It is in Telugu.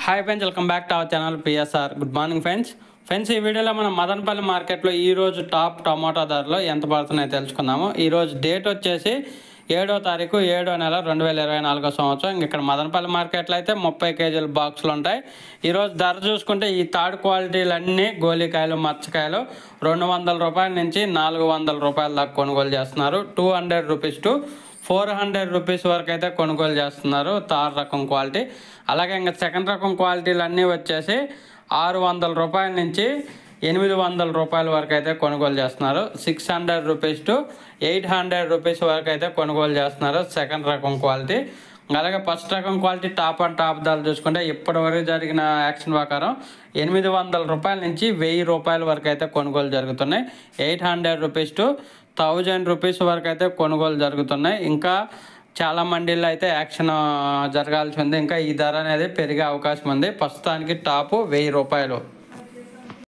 hi friends welcome back to our channel PSR good morning friends friends ఈ వీడియోలో మనం మదనపల్లి మార్కెట్లో ఈ రోజు టాప్ టమాటా ధరలు ఎంత పడుతున్నాయో తెలుసుకుందాము ఈ రోజు డేట్ వచ్చేసి ఏడో తారీఖు ఏడో నెల రెండు వేల ఇరవై నాలుగో సంవత్సరం ఇంక ఇక్కడ మదనపల్లి మార్కెట్లో అయితే ముప్పై కేజీల బాక్సులు ఉంటాయి ఈరోజు ధర చూసుకుంటే ఈ థర్డ్ క్వాలిటీలన్నీ గోలికాయలు మచ్చకాయలు రెండు వందల రూపాయల నుంచి నాలుగు వందల రూపాయల దాకా కొనుగోలు చేస్తున్నారు two hundred rupees to four hundred rupees వరకు అయితే కొనుగోలు చేస్తున్నారు తార్ రకం క్వాలిటీ అలాగే ఇంకా సెకండ్ రకం క్వాలిటీలు అన్నీ వచ్చేసి ఆరు వందల రూపాయల నుంచి ఎనిమిది వందల రూపాయల వరకు అయితే కొనుగోలు చేస్తున్నారు six hundred rupees to eight hundred rupees వరకు అయితే కొనుగోలు చేస్తున్నారు సెకండ్ రకం క్వాలిటీ అలాగే ఫస్ట్ రకం క్వాలిటీ టాప్ అండ్ టాప్ ధరలు చూసుకుంటే ఇప్పటివరకు జరిగిన యాక్షన్ ప్రకారం ఎనిమిది వందల రూపాయల నుంచి వెయ్యి రూపాయల వరకు అయితే కొనుగోలు జరుగుతున్నాయి eight hundred rupees to thousand rupees వరకు అయితే కొనుగోలు జరుగుతున్నాయి ఇంకా చాలా మండీల్లో అయితే యాక్షన్ ఆ, జరగాల్సి ఉంది ఇంకా ఈ ధర అనేది పెరిగే అవకాశం ఉంది ప్రస్తుతానికి టాపు వెయ్యి రూపాయలు